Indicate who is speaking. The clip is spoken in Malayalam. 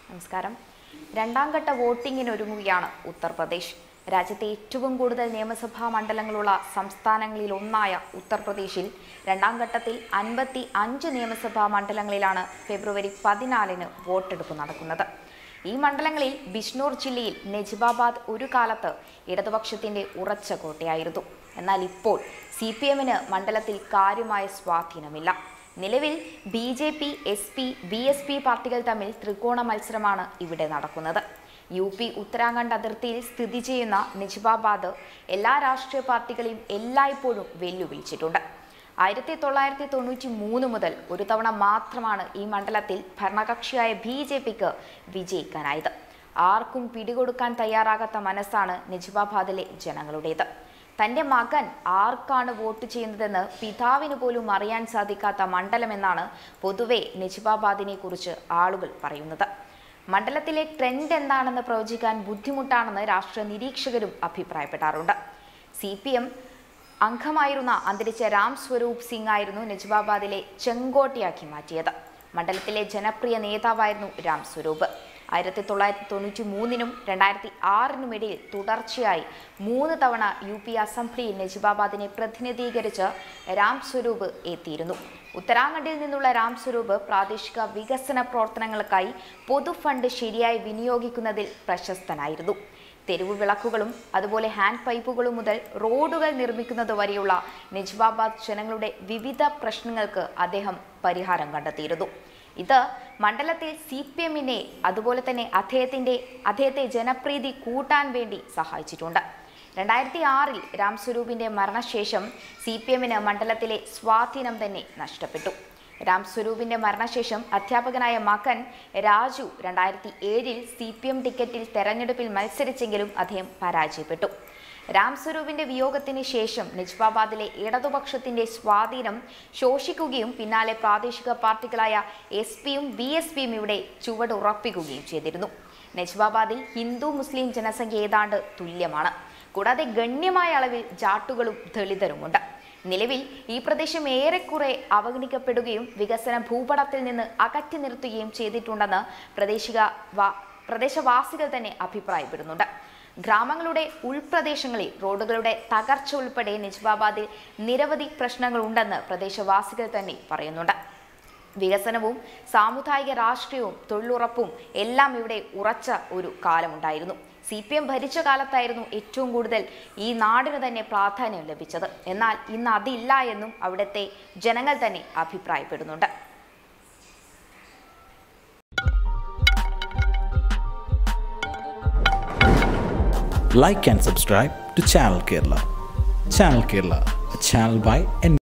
Speaker 1: നമസ്കാരം രണ്ടാം ഘട്ട വോട്ടിംഗിന് ഒരുങ്ങുകയാണ് ഉത്തർപ്രദേശ് രാജ്യത്തെ ഏറ്റവും കൂടുതൽ നിയമസഭാ മണ്ഡലങ്ങളുള്ള സംസ്ഥാനങ്ങളിൽ ഒന്നായ ഉത്തർപ്രദേശിൽ രണ്ടാം ഘട്ടത്തിൽ അൻപത്തി അഞ്ച് നിയമസഭാ മണ്ഡലങ്ങളിലാണ് ഫെബ്രുവരി പതിനാലിന് വോട്ടെടുപ്പ് നടക്കുന്നത് ഈ മണ്ഡലങ്ങളിൽ ബിഷ്ണൂർ ജില്ലയിൽ നെജിബാബാദ് ഒരു കാലത്ത് ഇടതുപക്ഷത്തിന്റെ ഉറച്ച കോട്ടയായിരുന്നു എന്നാൽ ഇപ്പോൾ സി പി എമ്മിന് മണ്ഡലത്തിൽ കാര്യമായ സ്വാധീനമില്ല നിലവിൽ B J P S P B S P പാർട്ടികൾ തമ്മിൽ ത്രികോണ മത്സരമാണ് ഇവിടെ നടക്കുന്നത് യു പി ഉത്തരാഖണ്ഡ് അതിർത്തിയിൽ സ്ഥിതി ചെയ്യുന്ന നിജാബാദ് എല്ലാ രാഷ്ട്രീയ പാർട്ടികളെയും എല്ലായ്പ്പോഴും വെല്ലുവിളിച്ചിട്ടുണ്ട് ആയിരത്തി തൊള്ളായിരത്തി തൊണ്ണൂറ്റി മൂന്ന് മുതൽ ഒരു തവണ മാത്രമാണ് ഈ മണ്ഡലത്തിൽ ഭരണകക്ഷിയായ ബി ജെ പിക്ക് വിജയിക്കാനായത് ആർക്കും പിടികൊടുക്കാൻ തയ്യാറാകാത്ത മനസ്സാണ് നിജാബാദിലെ ജനങ്ങളുടേത് തന്റെ മകൻ ആർക്കാണ് വോട്ട് ചെയ്യുന്നതെന്ന് പിതാവിന് പോലും അറിയാൻ സാധിക്കാത്ത മണ്ഡലമെന്നാണ് പൊതുവെ നിജാബാദിനെ കുറിച്ച് ആളുകൾ പറയുന്നത് മണ്ഡലത്തിലെ ട്രെൻഡ് എന്താണെന്ന് പ്രവചിക്കാൻ ബുദ്ധിമുട്ടാണെന്ന് രാഷ്ട്രീയ നിരീക്ഷകരും അഭിപ്രായപ്പെടാറുണ്ട് സി പി എം അംഗമായിരുന്ന അന്തരിച്ച രാം സ്വരൂപ് സിംഗ് ആയിരുന്നു നജാബാദിലെ ചെങ്കോട്ടയാക്കി മാറ്റിയത് മണ്ഡലത്തിലെ ജനപ്രിയ നേതാവായിരുന്നു രാം സ്വരൂപ് ആയിരത്തി തൊള്ളായിരത്തി തൊണ്ണൂറ്റി മൂന്നിനും രണ്ടായിരത്തി ആറിനും ഇടയിൽ തുടർച്ചയായി മൂന്ന് തവണ യു പി അസംബ്ലിയിൽ നജിബാബാദിനെ പ്രതിനിധീകരിച്ച് രാം സ്വരൂപ് എത്തിയിരുന്നു ഉത്തരാഖണ്ഡിൽ നിന്നുള്ള രാം സ്വരൂപ് പ്രാദേശിക വികസന പ്രവർത്തനങ്ങൾക്കായി പൊതുഫണ്ട് ശരിയായി വിനിയോഗിക്കുന്നതിൽ പ്രശസ്തനായിരുന്നു തെരുവ് വിളക്കുകളും അതുപോലെ ഹാൻഡ് പൈപ്പുകളും മുതൽ റോഡുകൾ നിർമ്മിക്കുന്നത് വരെയുള്ള നിജാബാദ് ജനങ്ങളുടെ വിവിധ പ്രശ്നങ്ങൾക്ക് അദ്ദേഹം പരിഹാരം കണ്ടെത്തിയിരുന്നു ഇത് മണ്ഡലത്തിൽ സി പി എമ്മിനെ അതുപോലെ തന്നെ അദ്ദേഹത്തിന്റെ അദ്ദേഹത്തെ ജനപ്രീതി കൂട്ടാൻ വേണ്ടി സഹായിച്ചിട്ടുണ്ട് രണ്ടായിരത്തി ആറിൽ രാം സ്വരൂപിന്റെ മരണശേഷം സി പി എമ്മിന് മണ്ഡലത്തിലെ സ്വാധീനം തന്നെ നഷ്ടപ്പെട്ടു രാം സ്വരൂപിന്റെ മരണശേഷം അധ്യാപകനായ മകൻ രാജു രണ്ടായിരത്തി ഏഴിൽ സി പി എം ടിക്കറ്റിൽ തെരഞ്ഞെടുപ്പിൽ മത്സരിച്ചെങ്കിലും അദ്ദേഹം പരാജയപ്പെട്ടു രാം സ്വരൂപിന്റെ വിയോഗത്തിന് ശേഷം നിജാബാദിലെ ഇടതുപക്ഷത്തിന്റെ സ്വാധീനം ശോഷിക്കുകയും പിന്നാലെ പ്രാദേശിക പാർട്ടികളായ എസ് പിയും ബി എസ് പിയും ഇവിടെ ചുവടുറപ്പിക്കുകയും ചെയ്തിരുന്നു നജ്ബാബാദിൽ ഹിന്ദു മുസ്ലിം ജനസംഖ്യ ഏതാണ്ട് തുല്യമാണ് കൂടാതെ ഗണ്യമായ അളവിൽ ജാട്ടുകളും ദളിതരുമുണ്ട് നിലവിൽ ഈ പ്രദേശം ഏറെക്കുറെ അവഗണിക്കപ്പെടുകയും വികസന ഭൂപടത്തിൽ നിന്ന് അകറ്റി നിർത്തുകയും ചെയ്തിട്ടുണ്ടെന്ന് പ്രദേശിക വാ പ്രദേശവാസികൾ തന്നെ അഭിപ്രായപ്പെടുന്നുണ്ട് ഗ്രാമങ്ങളുടെ ഉൾപ്രദേശങ്ങളിൽ റോഡുകളുടെ തകർച്ച ഉൾപ്പെടെ നിജാബാദിൽ നിരവധി പ്രശ്നങ്ങൾ ഉണ്ടെന്ന് പ്രദേശവാസികൾ തന്നെ പറയുന്നുണ്ട് വികസനവും സാമുദായിക രാഷ്ട്രീയവും തൊഴിലുറപ്പും എല്ലാം ഇവിടെ ഉറച്ച ഒരു കാലമുണ്ടായിരുന്നു സി പി എം ഭരിച്ച കാലത്തായിരുന്നു ഏറ്റവും കൂടുതൽ ഈ നാടിന് തന്നെ പ്രാധാന്യം ലഭിച്ചത് എന്നാൽ ഇന്ന് അതില്ല എന്നും അവിടുത്തെ ജനങ്ങൾ തന്നെ അഭിപ്രായപ്പെടുന്നുണ്ട്
Speaker 2: like and subscribe to Channel Kerala. Channel Kerala, a channel by N.